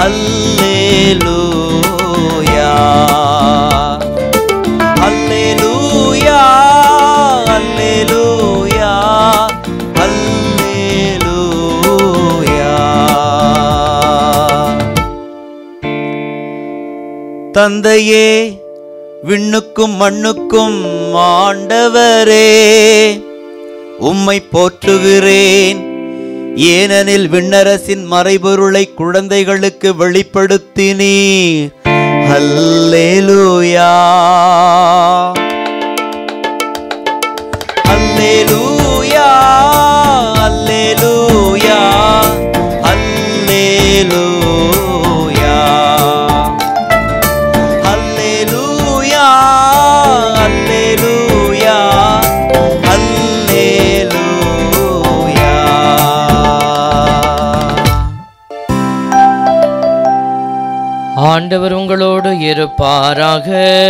அல்லேலூயா அல்லேலூயா அல்லேலூயா அல்லேலூயா தந்தையே விண்ணுக்கும் மண்ணுக்கும் ஆண்டவரே உம்மை போற்றுகிறேன் ஏனெனில் விண்ணரசின் மறைபொருளை குழந்தைகளுக்கு வெளிப்படுத்தினீர் அல்லேலூயா அல்லேலூயா அல்லேலூயா அல்லேலூயா அல்லேலூயா அல்லேலூயா அல்லேலூயா ஆண்டவர் உங்களோடு இருப்பாராக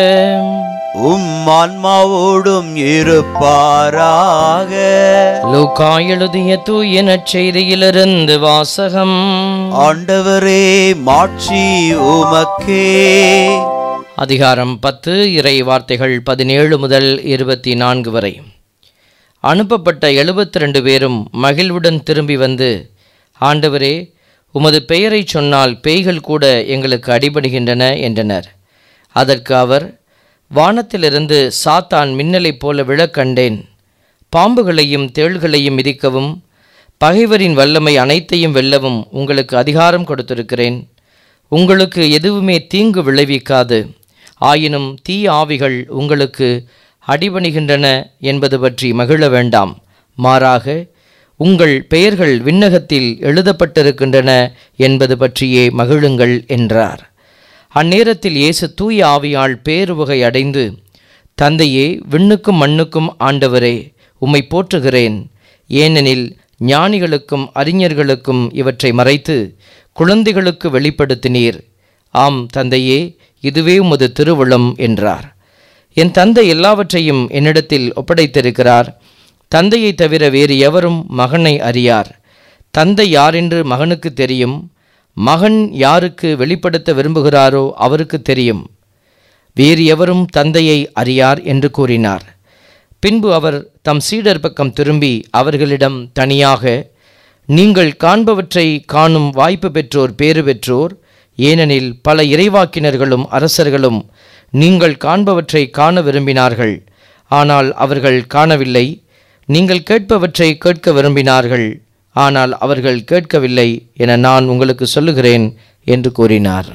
உம் ஆன்மாவோடும் இருப்பாராக லூக்கா எழுதிய தூய நற்செய்தியிலிருந்து வாசகம் ஆண்டவரே மாட்சி உமக்கே அதிகாரம் பத்து இறை வார்த்தைகள் பதினேழு முதல் இருபத்தி நான்கு வரை அனுப்பப்பட்ட எழுபத்தி ரெண்டு பேரும் மகிழ்வுடன் திரும்பி வந்து ஆண்டவரே உமது பெயரை சொன்னால் பேய்கள் கூட எங்களுக்கு அடிபடுகின்றன என்றனர் அதற்கு அவர் வானத்திலிருந்து சாத்தான் மின்னலைப் போல விழக் கண்டேன் பாம்புகளையும் தேள்களையும் மிதிக்கவும் பகைவரின் வல்லமை அனைத்தையும் வெல்லவும் உங்களுக்கு அதிகாரம் கொடுத்திருக்கிறேன் உங்களுக்கு எதுவுமே தீங்கு விளைவிக்காது ஆயினும் தீ ஆவிகள் உங்களுக்கு அடிபணிகின்றன என்பது பற்றி மகிழ வேண்டாம் மாறாக உங்கள் பெயர்கள் விண்ணகத்தில் எழுதப்பட்டிருக்கின்றன என்பது பற்றியே மகிழுங்கள் என்றார் அந்நேரத்தில் இயேசு தூய ஆவியால் பேருவகை அடைந்து தந்தையே விண்ணுக்கும் மண்ணுக்கும் ஆண்டவரே உம்மை போற்றுகிறேன் ஏனெனில் ஞானிகளுக்கும் அறிஞர்களுக்கும் இவற்றை மறைத்து குழந்தைகளுக்கு வெளிப்படுத்தினீர் ஆம் தந்தையே இதுவே உமது திருவுளம் என்றார் என் தந்தை எல்லாவற்றையும் என்னிடத்தில் ஒப்படைத்திருக்கிறார் தந்தையை தவிர வேறு எவரும் மகனை அறியார் தந்தை யாரென்று மகனுக்கு தெரியும் மகன் யாருக்கு வெளிப்படுத்த விரும்புகிறாரோ அவருக்கு தெரியும் வேறு எவரும் தந்தையை அறியார் என்று கூறினார் பின்பு அவர் தம் சீடர் பக்கம் திரும்பி அவர்களிடம் தனியாக நீங்கள் காண்பவற்றை காணும் வாய்ப்பு பெற்றோர் பேறு பெற்றோர் ஏனெனில் பல இறைவாக்கினர்களும் அரசர்களும் நீங்கள் காண்பவற்றை காண விரும்பினார்கள் ஆனால் அவர்கள் காணவில்லை நீங்கள் கேட்பவற்றை கேட்க விரும்பினார்கள் ஆனால் அவர்கள் கேட்கவில்லை என நான் உங்களுக்கு சொல்லுகிறேன் என்று கூறினார்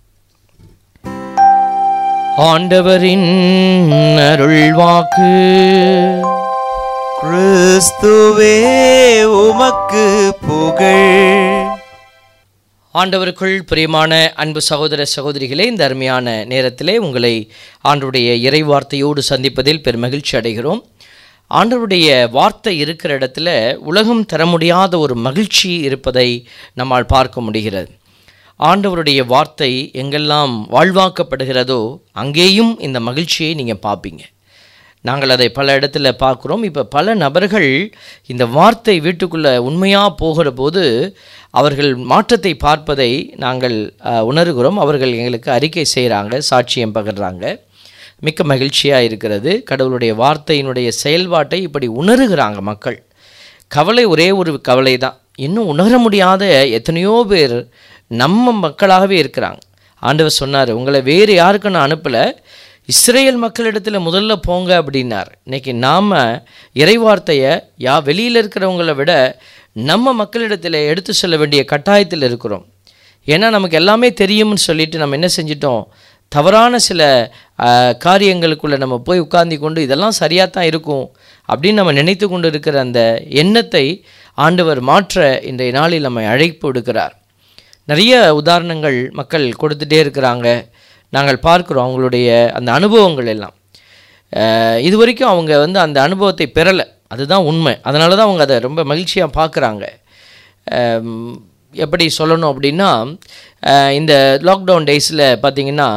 ஆண்டவரின் அருள்வாக்கு கிறிஸ்துவே உமக்கு புகழ் ஆண்டவருக்குள் பிரியமான அன்பு சகோதர சகோதரிகளே இந்த அருமையான நேரத்திலே உங்களை ஆண்டவருடைய இறை வார்த்தையோடு சந்திப்பதில் பெருமகிழ்ச்சி அடைகிறோம் ஆண்டவருடைய வார்த்தை இருக்கிற இடத்துல உலகம் தர முடியாத ஒரு மகிழ்ச்சி இருப்பதை நம்மால் பார்க்க முடிகிறது ஆண்டவருடைய வார்த்தை எங்கெல்லாம் வாழ்வாக்கப்படுகிறதோ அங்கேயும் இந்த மகிழ்ச்சியை நீங்கள் பார்ப்பீங்க நாங்கள் அதை பல இடத்துல பார்க்குறோம் இப்போ பல நபர்கள் இந்த வார்த்தை வீட்டுக்குள்ளே உண்மையாக போகிற போது அவர்கள் மாற்றத்தை பார்ப்பதை நாங்கள் அஹ், உணர்கிறோம் அவர்கள் எங்களுக்கு அறிக்கை செய்கிறாங்க சாட்சியம் பகிர்றாங்க மிக்க மகிழ்ச்சியாக இருக்கிறது கடவுளுடைய வார்த்தையினுடைய செயல்பாட்டை இப்படி உணர்கிறாங்க மக்கள் கவலை ஒரே ஒரு கவலை தான் இன்னும் உணர முடியாத எத்தனையோ பேர் நம்ம மக்களாகவே இருக்கிறாங்க ஆண்டவர் சொன்னார் உங்களை வேறு யாருக்கும் நான் அனுப்பலை இஸ்ரேல் மக்களிடத்தில் முதல்ல போங்க அப்படின்னார் இன்னைக்கு நாம் இறைவார்த்தையை யா வெளியில் இருக்கிறவங்கள விட நம்ம மக்களிடத்தில் எடுத்து செல்ல வேண்டிய கட்டாயத்தில் இருக்கிறோம் ஏன்னா நமக்கு எல்லாமே தெரியும்னு சொல்லிட்டு நம்ம என்ன செஞ்சிட்டோம் தவறான சில ஆஹ், காரியங்களுக்குள்ளே நம்ம போய் உட்கார்ந்து கொண்டு இதெல்லாம் சரியாக தான் இருக்கும் அப்படின்னு நம்ம நினைத்து கொண்டு இருக்கிற அந்த எண்ணத்தை ஆண்டவர் மாற்ற இன்றைய நாளில் நம்மை அழைப்பு விடுக்கிறார் நிறைய உதாரணங்கள் மக்கள் கொடுத்துட்டே இருக்கிறாங்க நாங்கள் பார்க்குறோம் அவங்களுடைய அந்த அனுபவங்கள் எல்லாம் அஹ், இது வரைக்கும் அவங்க வந்து அந்த அனுபவத்தை பெறலை அதுதான் உண்மை அதனால தான் அவங்க அதை ரொம்ப மகிழ்ச்சியாக பார்க்குறாங்க எப்படி சொல்லணும் அப்படின்னா அஹ், இந்த லாக்டவுன் டேஸில் பார்த்திங்கன்னா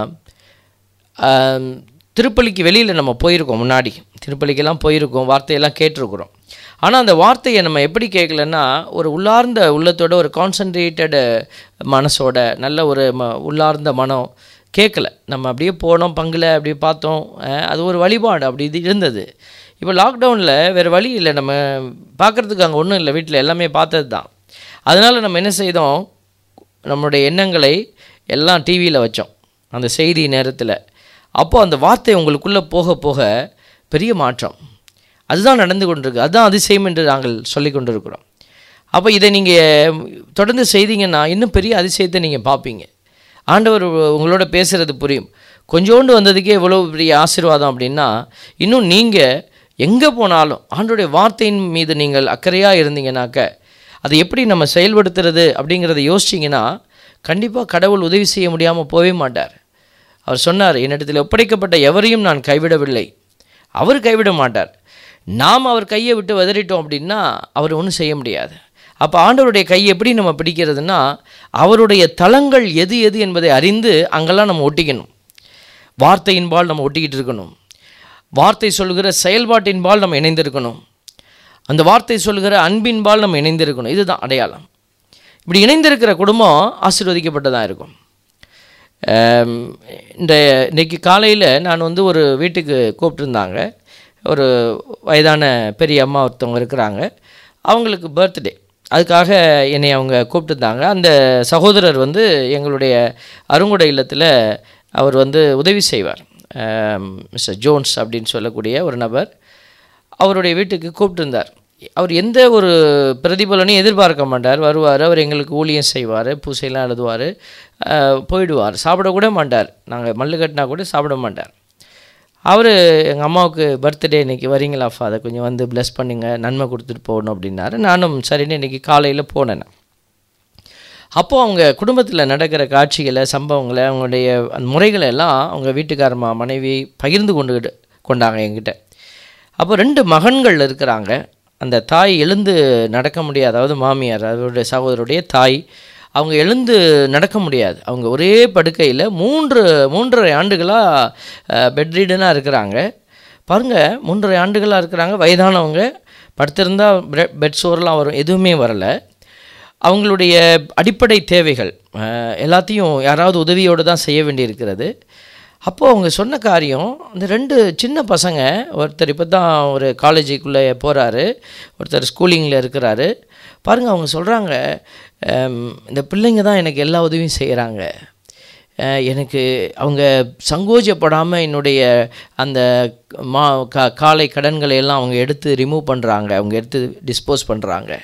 ஆம், திருப்பலிக்கு வெளியில் நம்ம போயிருக்கோம் முன்னாடி திருப்பலிக்கெல்லாம் போயிருக்கோம் வார்த்தையெல்லாம் கேட்டிருக்கிறோம் ஆனால் அந்த வார்த்தையை நம்ம எப்படி கேட்கலன்னா ஒரு உள்ளார்ந்த உள்ளத்தோட ஒரு கான்சன்ட்ரேட்டடு மனசோட நல்ல ஒரு ம உள்ளார்ந்த மனம் கேட்கல நம்ம அப்படியே போனோம் பங்கில் அப்படியே பார்த்தோம் அஹ் அது ஒரு வழிபாடு அப்படி இது இருந்தது இப்போ லாக்டவுனில் வேறு வழி இல்லை நம்ம பார்க்குறதுக்கு அங்கே ஒன்றும் இல்லை வீட்டில் எல்லாமே பார்த்தது தான் அதனால் நம்ம என்ன செய்தோம் நம்மளுடைய எண்ணங்களை எல்லாம் டிவியில் வச்சோம் அந்த செய்தி நேரத்தில் அப்போ அந்த வார்த்தை உங்களுக்குள்ளே போக போக பெரிய மாற்றம் அதுதான் நடந்து கொண்டிருக்கு அதுதான் அதிசயம் என்று நாங்கள் சொல்லி கொண்டிருக்கிறோம் அப்போ இதை நீங்கள் தொடர்ந்து செய்தீங்கன்னா இன்னும் பெரிய அதிசயத்தை நீங்கள் பார்ப்பீங்க ஆண்டவர் உங்களோட பேசுகிறது புரியும் கொஞ்சோண்டு வந்ததுக்கே இவ்வளோ பெரிய ஆசீர்வாதம் அப்படின்னா இன்னும் நீங்கள் எங்கே போனாலும் ஆண்டோடைய வார்த்தையின் மீது நீங்கள் அக்கறையாக இருந்தீங்கனாக்க அதை எப்படி நம்ம செயல்படுத்துறது அப்படிங்கிறத யோசிச்சிங்கன்னா கண்டிப்பாக கடவுள் உதவி செய்ய முடியாமல் போகவே மாட்டார் அவர் சொன்னார் என்னிடத்தில் ஒப்படைக்கப்பட்ட எவரையும் நான் கைவிடவில்லை அவர் கைவிட மாட்டார் நாம் அவர் கையை விட்டு வதறிட்டோம் அப்படின்னா அவர் ஒன்றும் செய்ய முடியாது அப்போ ஆண்டவருடைய கையை எப்படி நம்ம பிடிக்கிறதுனா அவருடைய தலங்கள் எது எது என்பதை அறிந்து அங்கெல்லாம் நம்ம ஒட்டிக்கணும் வார்த்தையின்பால் நம்ம ஒட்டிக்கிட்டு இருக்கணும் வார்த்தை சொல்கிற செயல்பாட்டின்பால் நம்ம இணைந்திருக்கணும் அந்த வார்த்தை சொல்கிற அன்பின்பால் நம்ம இணைந்திருக்கணும் இதுதான் அடையாளம் இப்படி இணைந்திருக்கிற குடும்பம் ஆசீர்வதிக்கப்பட்டதாக இருக்கும் ஆம், இந்த இன்னைக்கு காலையில் நான் வந்து ஒரு வீட்டுக்கு கூப்பிட்டுருந்தாங்க ஒரு வயதான பெரிய அம்மா ஒருத்தவங்க இருக்கிறாங்க அவங்களுக்கு பர்த்டே அதுக்காக என்னை அவங்க கூப்பிட்டுருந்தாங்க அந்த சகோதரர் வந்து எங்களுடைய அருங்குடை இல்லத்தில் அவர் வந்து உதவி செய்வார் மிஸ்டர் ஜோன்ஸ் அப்படின்னு சொல்லக்கூடிய ஒரு நபர் அவருடைய வீட்டுக்கு கூப்பிட்டுருந்தார் அவர் எந்த ஒரு பிரதிபலனையும் எதிர்பார்க்க மாட்டார் வருவார் அவர் எங்களுக்கு ஊழியம் செய்வார் பூசையெல்லாம் எழுதுவார் போயிடுவார் சாப்பிடக்கூட மாட்டார் நாங்கள் மல்லு கட்டினா கூட சாப்பிட மாட்டார் அவர் எங்கள் அம்மாவுக்கு பர்த்டே இன்னைக்கு வரீங்களா ஃபாதர் கொஞ்சம் வந்து ப்ளஸ் பண்ணுங்க நன்மை கொடுத்துட்டு போகணும் அப்படின்னாரு நானும் சரின்னு இன்னைக்கு காலையில் போனேன் நான். அப்போ அவங்க குடும்பத்தில் நடக்கிற காட்சிகளை சம்பவங்களை அவங்களுடைய அந்த முறைகளை எல்லாம் அவங்க வீட்டுக்காரமா மனைவி பகிர்ந்து கொண்டு கொண்டாங்க என்கிட்ட அப்போ ரெண்டு மகன்கள் இருக்கிறாங்க அந்த தாய் எழுந்து நடக்க முடியாது அதாவது மாமியார் அவருடைய சகோதரருடைய தாய் அவங்க எழுந்து நடக்க முடியாது அவங்க ஒரே படுக்கையில் மூன்று மூன்றரை ஆண்டுகளாக பெட்ரீடனாக இருக்கிறாங்க பாருங்கள் மூன்றரை ஆண்டுகளாக இருக்கிறாங்க வயதானவங்க படுத்திருந்தா பெட் பெட் சோர்லாம் வரும் எதுவுமே வரலை அவங்களுடைய அடிப்படை தேவைகள் அஹ், எல்லாத்தையும் யாராவது உதவியோடு தான் செய்ய வேண்டியிருக்கிறது அப்போது அவங்க சொன்ன காரியம் இந்த ரெண்டு சின்ன பசங்க ஒருத்தர் இப்போ தான் ஒரு காலேஜுக்குள்ளே போகிறாரு ஒருத்தர் ஸ்கூலிங்கில் இருக்கிறாரு பாருங்கள் அவங்க சொல்கிறாங்க இந்த பிள்ளைங்க தான் எனக்கு எல்லா உதவியும் செய்கிறாங்க அஹ் எனக்கு அவங்க சங்கோஜப்படாமல் என்னுடைய அந்த மா கா காலை கடன்களை எல்லாம் அவங்க எடுத்து ரிமூவ் பண்ணுறாங்க அவங்க எடுத்து டிஸ்போஸ் பண்ணுறாங்க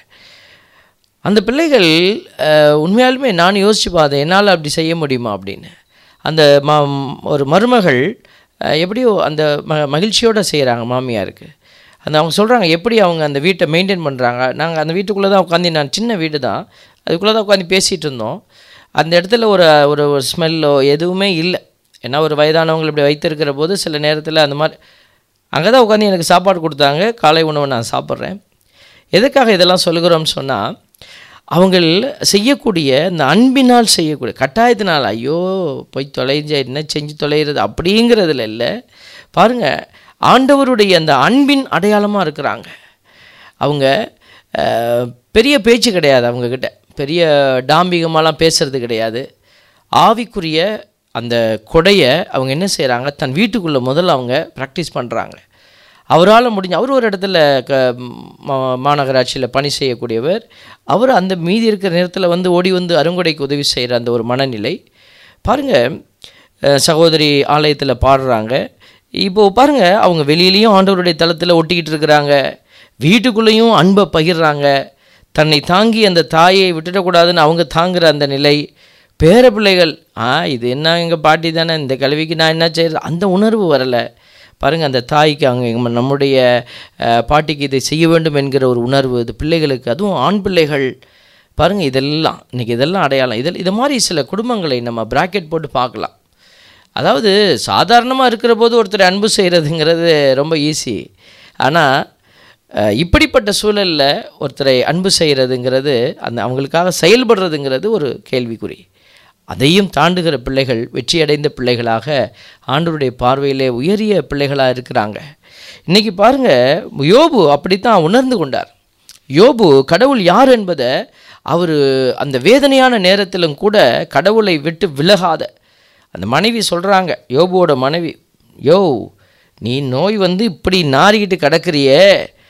அந்த பிள்ளைகள் அஹ், உண்மையாலுமே நான் யோசிச்சு பார்த்தேன் என்னால் அப்படி செய்ய முடியுமா அப்படின்னு அந்த ம ஒரு மருமகள் அஹ், எப்படியோ அந்த ம மகிழ்ச்சியோடு செய்கிறாங்க மாமியாருக்கு அந்த அவங்க சொல்கிறாங்க எப்படி அவங்க அந்த வீட்டை மெயின்டைன் பண்ணுறாங்க நாங்கள் அந்த வீட்டுக்குள்ளே தான் உட்காந்து நான் சின்ன வீடு தான் அதுக்குள்ளே தான் உட்காந்து பேசிகிட்டு இருந்தோம் அந்த இடத்துல ஒரு ஒரு ஒரு ஸ்மெல்லோ எதுவுமே இல்லை ஏன்னா ஒரு வயதானவங்களை இப்படி வைத்திருக்கிற போது சில நேரத்தில் அந்த மாதிரி அங்கே தான் உட்காந்து எனக்கு சாப்பாடு கொடுத்தாங்க காலை உணவை நான் சாப்பிட்றேன் எதுக்காக இதெல்லாம் சொல்லுகிறோம்னு சொன்னால் அவங்கள் செய்யக்கூடிய இந்த அன்பினால் செய்யக்கூடிய கட்டாயத்தினால் ஐயோ போய் தொலைஞ்ச என்ன செஞ்சு தொலைகிறது அப்படிங்கிறதுல இல்லை பாருங்கள் ஆண்டவருடைய அந்த அன்பின் அடையாளமாக இருக்கிறாங்க அவங்க அஹ், பெரிய பேச்சு கிடையாது அவங்கக்கிட்ட பெரிய டாம்பிகமாலாம் பேசுறது கிடையாது ஆவிக்குரிய அந்த கொடையை அவங்க என்ன செய்கிறாங்க தன் வீட்டுக்குள்ளே முதல்ல அவங்க ப்ராக்டிஸ் பண்ணுறாங்க அவரால் முடிஞ்ச அவர் ஒரு இடத்துல க மா- மாநகராட்சியில் பணி செய்யக்கூடியவர் அவர் அந்த மீதி இருக்கிற நேரத்தில் வந்து ஓடி வந்து அருங்கொடைக்கு உதவி செய்கிற அந்த ஒரு மனநிலை பாருங்கள் சகோதரி ஆலயத்தில் பாடுறாங்க இப்போது பாருங்கள் அவங்க வெளியிலையும் ஆண்டவருடைய தளத்தில் ஒட்டிக்கிட்டு இருக்கிறாங்க வீட்டுக்குள்ளேயும் அன்பை பகிர்றாங்க தன்னை தாங்கி அந்த தாயை விட்டுடக்கூடாதுன்னு அவங்க தாங்குற அந்த நிலை பேர பிள்ளைகள் ஆ இது என்ன எங்கள் பாட்டி தானே இந்த கல்விக்கு நான் என்ன செய்யறது அந்த உணர்வு வரலை பாருங்கள் அந்த தாய்க்கு அவங்க எங்க- நம்முடைய அஹ், பாட்டிக்கு இதை செய்ய வேண்டும் என்கிற ஒரு உணர்வு இது பிள்ளைகளுக்கு அதுவும் ஆண் பிள்ளைகள் பாருங்கள் இதெல்லாம் இன்றைக்கி இதெல்லாம் அடையாளம் இதில் இது மாதிரி சில குடும்பங்களை நம்ம பிராக்கெட் போட்டு பார்க்கலாம் அதாவது சாதாரணமாக இருக்கிற போது ஒருத்தர் அன்பு செய்கிறதுங்கிறது ரொம்ப ஈஸி ஆனால் அஹ், இப்படிப்பட்ட சூழலில் ஒருத்தரை அன்பு செய்கிறதுங்கிறது அந்த அவங்களுக்காக செயல்படுறதுங்கிறது ஒரு கேள்விக்குறி அதையும் தாண்டுகிற பிள்ளைகள் வெற்றியடைந்த பிள்ளைகளாக ஆண்டவருடைய பார்வையிலே உயரிய பிள்ளைகளாக இருக்கிறாங்க இன்றைக்கி பாருங்கள் யோபு அப்படித்தான் உணர்ந்து கொண்டார் யோபு கடவுள் யார் என்பதை அவர் அந்த வேதனையான நேரத்திலும் கூட கடவுளை விட்டு விலகாத அந்த மனைவி சொல்கிறாங்க யோபுவோட மனைவி யோ நீ நோய் வந்து இப்படி நாறிக்கிட்டு கிடக்குறியே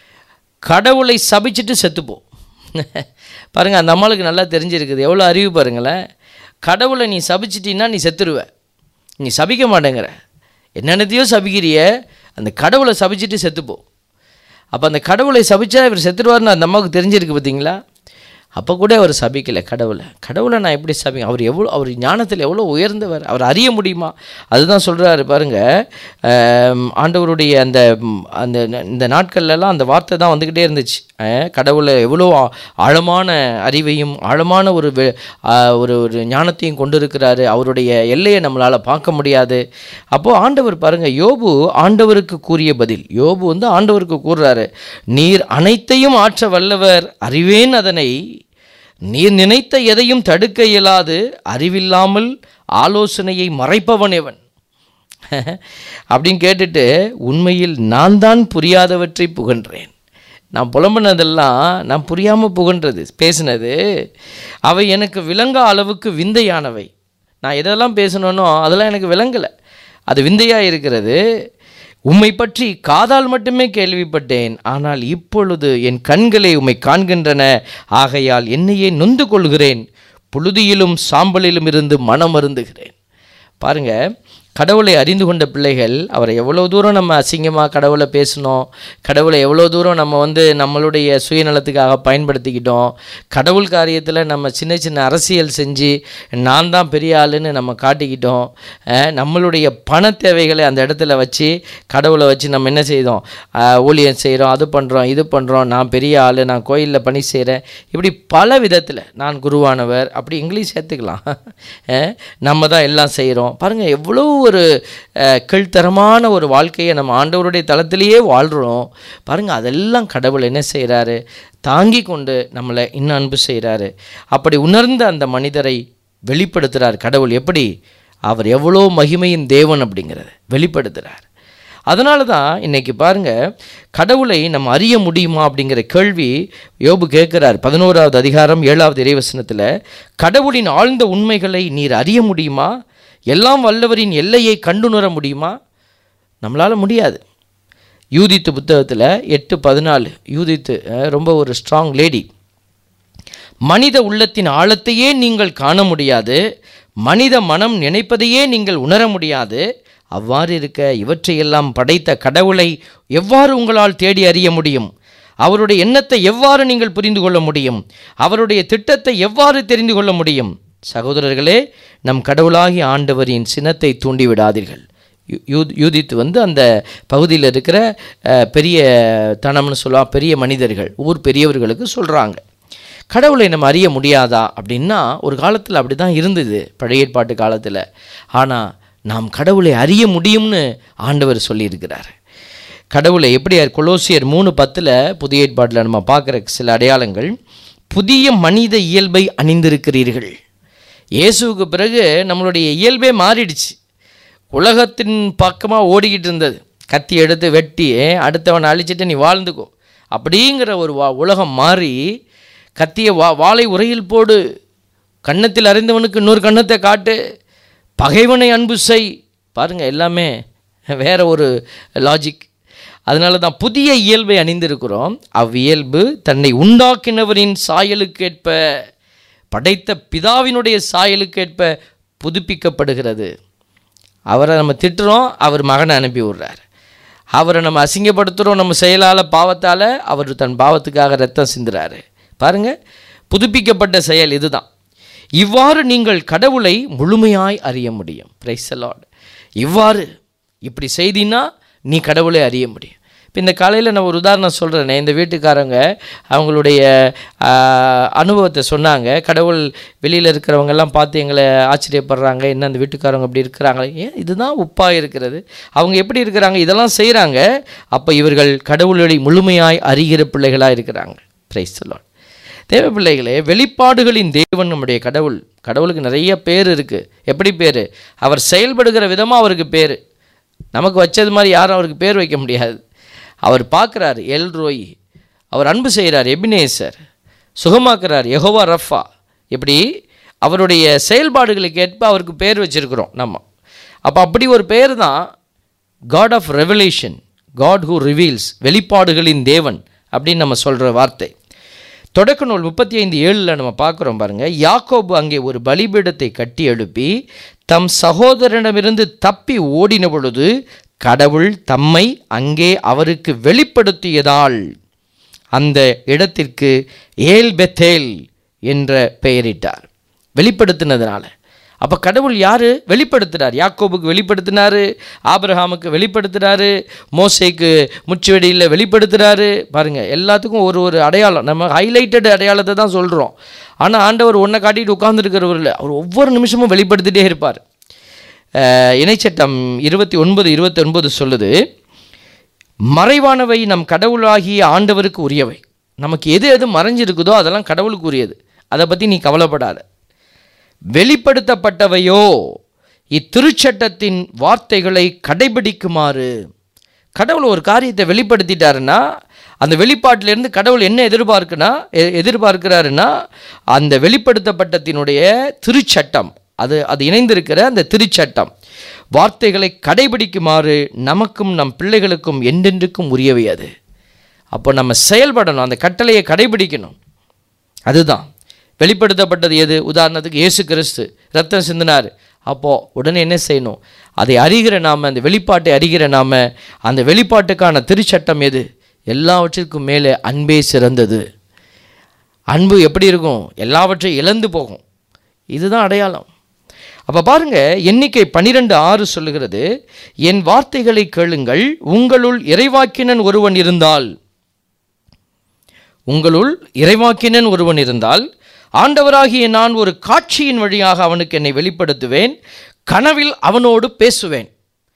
கடவுளை சபிச்சிட்டு செத்துப்போ பாருங்கள் அந்த அம்மாளுக்கு நல்லா தெரிஞ்சிருக்குது எவ்வளோ அறிவு பாருங்களேன் கடவுளை நீ சபிச்சிட்டின்னா நீ செத்துருவ நீ சபிக்க மாட்டேங்கிற என்னென்னத்தையோ சபிக்கிறிய அந்த கடவுளை சபிச்சிட்டு செத்துப்போ அப்போ அந்த கடவுளை சபிச்சா இவர் செத்துருவார்னு அந்த அம்மாவுக்கு தெரிஞ்சிருக்கு பார்த்தீங்களா அப்போ கூட அவர் சபிக்கலை கடவுளை கடவுளை நான் எப்படி சபி அவர் எவ்வளோ அவர் ஞானத்தில் எவ்வளோ உயர்ந்தவர் அவர் அறிய முடியுமா அதுதான் சொல்கிறாரு பாருங்கள் ஆண்டவருடைய அந்த ம், அந்த ந- இந்த நாட்கள்லாம் அந்த வார்த்தை தான் வந்துக்கிட்டே இருந்துச்சு அஹ், கடவுளை எவ்வளோ ஆ- ஆழமான அறிவையும் ஆழமான ஒரு வெ- ஆ, ஒரு ஒரு ஞானத்தையும் கொண்டு இருக்கிறாரு அவருடைய எல்லையை நம்மளால் பார்க்க முடியாது அப்போது ஆண்டவர் பாருங்கள் யோபு ஆண்டவருக்கு கூறிய பதில் யோபு வந்து ஆண்டவருக்கு கூறுறாரு நீர் அனைத்தையும் ஆற்ற வல்லவர் அறிவேன் அதனை நீர் நினைத்த எதையும் தடுக்க இயலாது அறிவில்லாமல் ஆலோசனையை மறைப்பவன் எவன் அப்படின்னு கேட்டுட்டு உண்மையில் நான் தான் புரியாதவற்றை புகன்றேன் நான் புலம்புனதெல்லாம் நான் புரியாமல் புகன்றது பேசினது அவை எனக்கு விளங்கா அளவுக்கு விந்தையானவை நான் எதெல்லாம் பேசணுன்னோ அதெல்லாம் எனக்கு விளங்கலை அது விந்தையாக இருக்கிறது உம்மை பற்றி காதால் மட்டுமே கேள்விப்பட்டேன் ஆனால் இப்பொழுது என் கண்களை உம்மை காண்கின்றன ஆகையால் என்னையே நொந்து கொள்கிறேன் புழுதியிலும் சாம்பலிலும் இருந்து மனம் அருந்துகிறேன் பாருங்க கடவுளை அறிந்து கொண்ட பிள்ளைகள் அவரை எவ்வளோ தூரம் நம்ம அசிங்கமாக கடவுளை பேசினோம் கடவுளை எவ்வளோ தூரம் நம்ம வந்து நம்மளுடைய சுயநலத்துக்காக பயன்படுத்திக்கிட்டோம் கடவுள் காரியத்தில் நம்ம சின்ன சின்ன அரசியல் செஞ்சு நான் தான் பெரிய ஆளுன்னு நம்ம காட்டிக்கிட்டோம் அஹ் நம்மளுடைய பண தேவைகளை அந்த இடத்துல வச்சு கடவுளை வச்சு நம்ம என்ன செய்தோம் அஹ் ஊழியம் செய்கிறோம் அது பண்ணுறோம் இது பண்ணுறோம் நான் பெரிய ஆள் நான் கோயிலில் பணி செய்கிறேன் இப்படி பல விதத்தில் நான் குருவானவர் அப்படி இங்கிலீஷ் சேர்த்துக்கலாம் அஹ் நம்ம தான் எல்லாம் செய்கிறோம் பாருங்கள் எவ்வளோ ஒரு அஹ், கீழ்த்தரமான ஒரு வாழ்க்கையை நம்ம ஆண்டவருடைய தளத்திலேயே வாழ்கிறோம் பாருங்கள் அதெல்லாம் கடவுள் என்ன செய்கிறாரு தாங்கி கொண்டு நம்மளை இன்னும் அன்பு செய்கிறாரு அப்படி உணர்ந்த அந்த மனிதரை வெளிப்படுத்துகிறார் கடவுள் எப்படி அவர் எவ்வளோ மகிமையின் தேவன் அப்படிங்கிறத வெளிப்படுத்துகிறார் அதனால தான் இன்னைக்கு பாருங்க கடவுளை நம்ம அறிய முடியுமா அப்படிங்கிற கேள்வி யோபு கேட்குறார் பதினோராவது அதிகாரம் ஏழாவது இறைவசனத்தில் கடவுளின் ஆழ்ந்த உண்மைகளை நீர் அறிய முடியுமா எல்லாம் வல்லவரின் எல்லையை கண்டுணர முடியுமா நம்மளால் முடியாது யூதித்து புத்தகத்தில் எட்டு பதினாலு யூதித்து அஹ், ரொம்ப ஒரு ஸ்ட்ராங் லேடி மனித உள்ளத்தின் ஆழத்தையே நீங்கள் காண முடியாது மனித மனம் நினைப்பதையே நீங்கள் உணர முடியாது அவ்வாறு இருக்க இவற்றையெல்லாம் படைத்த கடவுளை எவ்வாறு உங்களால் தேடி அறிய முடியும் அவருடைய எண்ணத்தை எவ்வாறு நீங்கள் புரிந்து கொள்ள முடியும் அவருடைய திட்டத்தை எவ்வாறு தெரிந்து கொள்ள முடியும் சகோதரர்களே நம் கடவுளாகி ஆண்டவரின் சினத்தை தூண்டிவிடாதீர்கள் யூ- யூ- யூதித்து வந்து அந்த பகுதியில் இருக்கிற அஹ், பெரிய தனம்னு சொல்லலாம் பெரிய மனிதர்கள் ஊர் பெரியவர்களுக்கு சொல்கிறாங்க கடவுளை நம்ம அறிய முடியாதா அப்படின்னா ஒரு காலத்தில் அப்படி தான் இருந்தது பழைய ஏற்பாட்டு காலத்தில் ஆனால் நாம் கடவுளை அறிய முடியும்னு ஆண்டவர் சொல்லியிருக்கிறார் கடவுளை எப்படி கொலோசியர் மூணு பத்தில் புதிய ஏற்பாட்டில் நம்ம பார்க்குற சில அடையாளங்கள் புதிய மனித இயல்பை அணிந்திருக்கிறீர்கள் இயேசுவுக்கு பிறகு நம்மளுடைய இயல்பே மாறிடுச்சு உலகத்தின் பக்கமாக ஓடிக்கிட்டு இருந்தது கத்தி எடுத்து வெட்டி அடுத்தவனை அழிச்சிட்டு நீ வாழ்ந்துக்கோ அப்படிங்கிற ஒரு வா உலகம் மாறி கத்தியை வா வாளை உரையில் போடு கன்னத்தில் அறிந்தவனுக்கு இன்னொரு கன்னத்தை காட்டு பகைவனை அன்பு செய் பாருங்க எல்லாமே வேற ஒரு லாஜிக் அதனால தான் புதிய இயல்பை அணிந்திருக்கிறோம் அவ்வியல்பு தன்னை உண்டாக்கினவரின் சாயலுக்கேற்ப படைத்த பிதாவினுடைய சாயலுக்கேற்ப புதுப்பிக்கப்படுகிறது அவரை நம்ம திட்டுறோம் அவர் மகனை அனுப்பி விடுறார் அவரை நம்ம அசிங்கப்படுத்துகிறோம் நம்ம செயலால் பாவத்தால் அவர் தன் பாவத்துக்காக ரத்தம் சிந்துறாரு பாருங்க புதுப்பிக்கப்பட்ட செயல் இதுதான் இவ்வாறு நீங்கள் கடவுளை முழுமையாய் அறிய முடியும் பிரைஸ் லார்ட் இவ்வாறு இப்படி செய்தினா நீ கடவுளை அறிய முடியும் இப்போ இந்த காலையில் நான் ஒரு உதாரணம் சொல்கிறேனே இந்த வீட்டுக்காரங்க அவங்களுடைய ஆஹ், அனுபவத்தை சொன்னாங்க கடவுள் வெளியில் இருக்கிறவங்கெல்லாம் பார்த்து எங்களை ஆச்சரியப்படுறாங்க என்ன அந்த வீட்டுக்காரங்க இப்படி இருக்கிறாங்களே ஏன் இதுதான் உப்பாக இருக்கிறது அவங்க எப்படி இருக்கிறாங்க இதெல்லாம் செய்கிறாங்க அப்போ இவர்கள் கடவுளை முழுமையாய் அறிகிற பிள்ளைகளாக இருக்கிறாங்க பிரைஸ் லார்ட் தேவ பிள்ளைகளே வெளிப்பாடுகளின் தேவன் நம்முடைய கடவுள் கடவுளுக்கு நிறைய பேர் இருக்குது எப்படி பேர் அவர் செயல்படுகிற விதமாக அவருக்கு பேர் நமக்கு வச்சது மாதிரி யாரும் அவருக்கு பேர் வைக்க முடியாது அவர் பார்க்குறார் எல் ரோய் அவர் அன்பு செய்கிறார் எபினேசர் சுகமாக்குறார் யெகோவா ரஃபா இப்படி அவருடைய செயல்பாடுகளுக்கு ஏற்ப அவருக்கு பேர் வச்சிருக்கிறோம் நம்ம அப்போ அப்படி ஒரு பேர் தான் God of revelation God who reveals வெளிப்பாடுகளின் தேவன் அப்படின்னு நம்ம சொல்கிற வார்த்தை தொடக்க நூல் முப்பத்தி ஐந்து ஏழில் நம்ம பார்க்குறோம் பாருங்கள் யாக்கோபு அங்கே ஒரு பலிபீடத்தை கட்டி எழுப்பி தம் சகோதரனிடமிருந்து தப்பி ஓடின பொழுது கடவுள் தம்மை அங்கே அவருக்கு வெளிப்படுத்தியதால் அந்த இடத்திற்கு ஏல் பெத்தேல் என்ற பெயரிட்டார் வெளிப்படுத்தினதுனால அப்போ கடவுள் யார் வெளிப்படுத்துகிறார் யாக்கோபுக்கு வெளிப்படுத்தினாரு ஆபிரஹாமுக்கு வெளிப்படுத்துகிறாரு மோசேக்கு முச்சுவெடியில் வெளிப்படுத்துகிறாரு பாருங்கள் எல்லாத்துக்கும் ஒரு ஒரு அடையாளம் நம்ம ஹைலைட்டட் அடையாளத்தை தான் சொல்கிறோம் ஆனால் ஆண்டவர் ஒன்றை காட்டிட்டு உட்கார்ந்துருக்கிறவர் இல்லை அவர் ஒவ்வொரு நிமிஷமும் வெளிப்படுத்திட்டே இருப்பார் அஹ், இணைச்சட்டம் இருபத்தி ஒன்பது இருபத்தொன்பது சொல்லுது மறைவானவை நம் கடவுளாகிய ஆண்டவருக்கு உரியவை நமக்கு எது எது மறைஞ்சிருக்குதோ அதெல்லாம் கடவுளுக்கு உரியது அதை பற்றி நீ கவலைப்படாத வெளிப்படுத்தப்பட்டவையோ இத்திருச்சட்டத்தின் வார்த்தைகளை கடைபிடிக்குமாறு கடவுள் ஒரு காரியத்தை வெளிப்படுத்திட்டாருன்னா அந்த வெளிப்பாட்டிலேருந்து கடவுள் என்ன எதிர்பார்க்குனா எ- எதிர்பார்க்கிறாருன்னா அந்த வெளிப்படுத்தப்பட்டத்தினுடைய திருச்சட்டம் அது அது இணைந்திருக்கிற அந்த திருச்சட்டம் வார்த்தைகளை கடைபிடிக்குமாறு நமக்கும் நம் பிள்ளைகளுக்கும் என்றென்றுக்கும் உரியவை அது அப்போ நம்ம செயல்படணும் அந்த கட்டளையை கடைபிடிக்கணும் அதுதான் வெளிப்படுத்தப்பட்டது எது உதாரணத்துக்கு இயேசு கிறிஸ்து ரத்தம் சிந்தினார் அப்போது உடனே என்ன செய்யணும் அதை அறிகிற நாம் அந்த வெளிப்பாட்டை அறிகிற நாம் அந்த வெளிப்பாட்டுக்கான திருச்சட்டம் எது எல்லாவற்றிற்கும் மேலே அன்பே சிறந்தது அன்பு எப்படி இருக்கும் எல்லாவற்றையும் இழந்து போகும் இதுதான் அடையாளம் அப்போ பாருங்க எண்ணிக்கை பன்னிரெண்டு ஆறு சொல்லுகிறது என் வார்த்தைகளை கேளுங்கள் உங்களுள் இறைவாக்கினன் ஒருவன் இருந்தால் உங்களுள் இறைவாக்கினன் ஒருவன் இருந்தால் ஆண்டவராகிய நான் ஒரு காட்சியின் வழியாக அவனுக்கு என்னை வெளிப்படுத்துவேன் கனவில் அவனோடு பேசுவேன்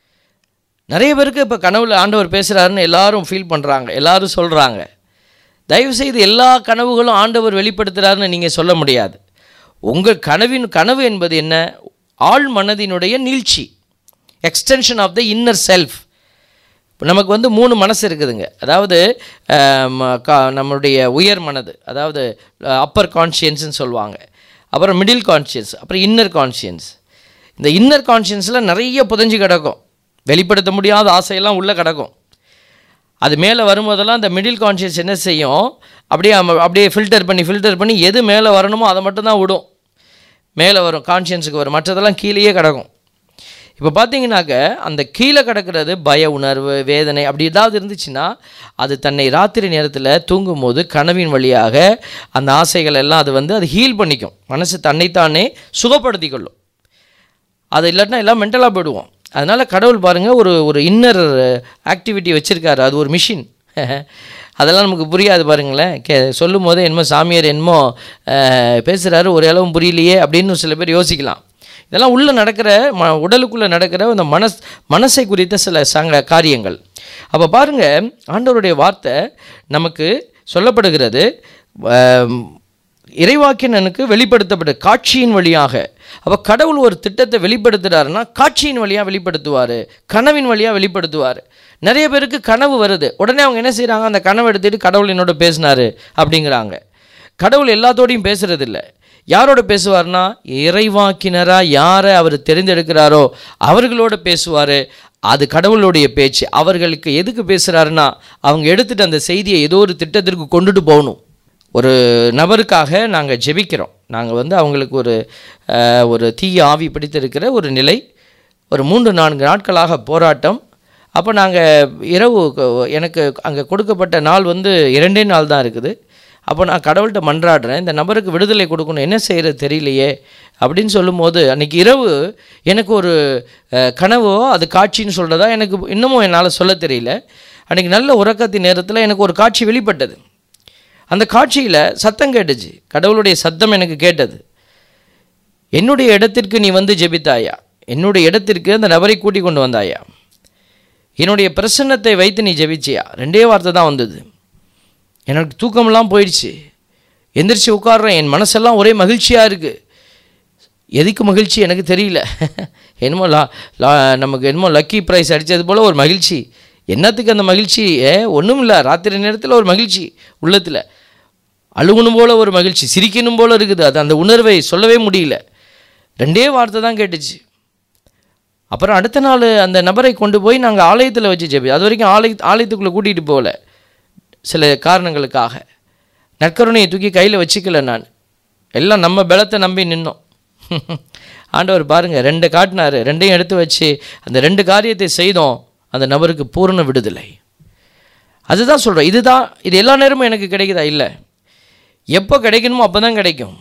நிறைய பேருக்கு இப்போ கனவுல ஆண்டவர் பேசுகிறாருன்னு எல்லாரும் ஃபீல் பண்ணுறாங்க எல்லாரும் சொல்கிறாங்க தயவுசெய்து எல்லா கனவுகளும் ஆண்டவர் வெளிப்படுத்துகிறாருன்னு நீங்கள் சொல்ல முடியாது உங்கள் கனவின் கனவு என்பது என்ன ஆழ் மனதினுடைய நீட்சி extension of the inner self இப்போ நமக்கு வந்து மூணு மனசு இருக்குதுங்க அதாவது ஆம், கா- நம்மளுடைய உயர் மனது அதாவது அப்பர் கான்ஷியன்ஸ்னு சொல்லுவாங்க அப்புறம் மிடில் கான்ஷியன்ஸ் அப்புறம் இன்னர் கான்ஷியன்ஸ் இந்த இன்னர் கான்ஷியன்ஸில் நிறைய புதைஞ்சு கிடக்கும் வெளிப்படுத்த முடியாத ஆசையெல்லாம் உள்ளே கிடக்கும் அது மேலே வரும்போதெல்லாம் அந்த மிடில் கான்ஷியஸ் என்ன செய்யும் அப்படியே அம- அப்படியே ஃபில்டர் பண்ணி ஃபில்டர் பண்ணி எது மேலே வரணுமோ அதை மட்டும்தான் விடும் மேலே வரும் கான்ஷியன்ஸுக்கு வரும் மற்றதெல்லாம் கீழேயே கிடக்கும் இப்போ பார்த்தீங்கன்னாக்க அந்த கீழே கிடக்கிறது பய உணர்வு வேதனை அப்படி ஏதாவது இருந்துச்சுன்னா அது தன்னை ராத்திரி நேரத்தில் தூங்கும்போது கனவின் வழியாக அந்த ஆசைகள் எல்லாம் அது வந்து அது ஹீல் பண்ணிக்கும் மனசு தன்னைத்தானே சுகப்படுத்தி கொள்ளும் அது இல்லாட்டினா எல்லாம் மென்டலாக போயிடுவோம் அதனால் கடவுள் பாருங்கள் ஒரு ஒரு இன்னர் ஆக்டிவிட்டி வச்சுருக்காரு அது ஒரு மிஷின் அதெல்லாம் நமக்கு புரியாது பாருங்களேன் கே சொல்லும் போதே என்னமோ சாமியார் என்னமோ பேசுகிறாரு ஒரு அளவும் புரியலையே அப்படின்னு சில பேர் யோசிக்கலாம் இதெல்லாம் உள்ளே நடக்கிற ம உடலுக்குள்ளே நடக்கிற அந்த மனஸ் மனசை குறித்த சில சங்க காரியங்கள் அப்போ பாருங்கள் ஆண்டவருடைய வார்த்தை நமக்கு சொல்லப்படுகிறது ஆம், இறைவாக்கினனுக்கு வெளிப்படுத்தப்பட்ட காட்சியின் வழியாக அப்போ கடவுள் ஒரு திட்டத்தை வெளிப்படுத்துகிறாருன்னா காட்சியின் வழியாக வெளிப்படுத்துவார் கனவின் வழியாக வெளிப்படுத்துவார் நிறைய பேருக்கு கனவு வருது உடனே அவங்க என்ன செய்கிறாங்க அந்த கனவு எடுத்துட்டு கடவுள் என்னோட பேசினாரு அப்படிங்கிறாங்க கடவுள் எல்லாத்தோடையும் பேசுறது இல்ல யாரோட பேசுவார்னா இறைவாக்கினராக யாரை அவர் தெரிந்தெடுக்கிறாரோ அவர்களோட பேசுவார் அது கடவுளுடைய பேச்சு அவர்களுக்கு எதுக்கு பேசுகிறாருன்னா அவங்க எடுத்துட்டு அந்த செய்தியை ஏதோ ஒரு திட்டத்திற்கு கொண்டுட்டு போகணும் ஒரு நபருக்காக நாங்கள் ஜெபிக்கிறோம் நாங்கள் வந்து அவங்களுக்கு ஒரு அஹ், ஒரு தீய ஆவி பிடித்திருக்கிற ஒரு நிலை ஒரு மூன்று நான்கு நாட்களாக போராட்டம் அப்போ நாங்கள் இரவு க- எனக்கு அங்கே கொடுக்கப்பட்ட நாள் வந்து இரண்டே நாள் தான் இருக்குது அப்போ நான் கடவுள்கிட்ட மன்றாடுறேன் இந்த நபருக்கு விடுதலை கொடுக்கணும் என்ன செய்கிறது தெரியலையே அப்படின்னு சொல்லும்போது அன்றைக்கி இரவு எனக்கு ஒரு அஹ், கனவோ அது காட்சின்னு சொல்கிறதா எனக்கு இன்னமும் என்னால் சொல்ல தெரியல அன்றைக்கி நல்ல உறக்கத்தின் நேரத்தில் எனக்கு ஒரு காட்சி வெளிப்பட்டது அந்த காட்சியில் சத்தம் கேட்டுச்சு கடவுளுடைய சத்தம் எனக்கு கேட்டது என்னுடைய இடத்திற்கு நீ வந்து ஜெபித்தாயா என்னுடைய இடத்திற்கு அந்த நபரை கூட்டி கொண்டு வந்தாயா என்னுடைய பிரசன்னத்தை வைத்து நீ ஜெபிச்சியா ரெண்டே வார்த்தை தான் வந்தது எனக்கு தூக்கமெல்லாம் போயிடுச்சு எந்திரிச்சு உட்கார்றேன் என் மனசெல்லாம் ஒரே மகிழ்ச்சியாக இருக்குது எதுக்கு மகிழ்ச்சி எனக்கு தெரியல என்னமோ லா லா நமக்கு என்னமோ லக்கி ப்ரைஸ் அடித்தது போல் ஒரு மகிழ்ச்சி என்னத்துக்கு அந்த மகிழ்ச்சி ஏ ஒன்றும் இல்லை ராத்திரி நேரத்தில் ஒரு மகிழ்ச்சி உள்ளத்தில் அழுகணும் போல் ஒரு மகிழ்ச்சி சிரிக்கணும் போல் இருக்குது அது அந்த உணர்வை சொல்லவே முடியல ரெண்டே வார்த்தை தான் கேட்டுச்சு அப்புறம் அடுத்த நாள் அந்த நபரை கொண்டு போய் நாங்கள் ஆலயத்தில் வச்சு ஜெபி அது வரைக்கும் ஆலய ஆலயத்துக்குள்ளே கூட்டிகிட்டு போகல சில காரணங்களுக்காக நற்கருணையை தூக்கி கையில் வச்சுக்கல நான் எல்லாம் நம்ம பலத்தை நம்பி நின்னோம் ஆண்டவர் பாருங்கள் ரெண்டு காட்டினார் ரெண்டையும் எடுத்து வச்சு அந்த ரெண்டு காரியத்தை செய்தோம் அந்த நபருக்கு பூரண விடுதலை அதுதான் சொல்கிறேன் இதுதான் இது எல்லா நேரமும் எனக்கு கிடைக்குதா இல்லை எப்போ கிடைக்கணுமோ அப்போ தான் கிடைக்கும்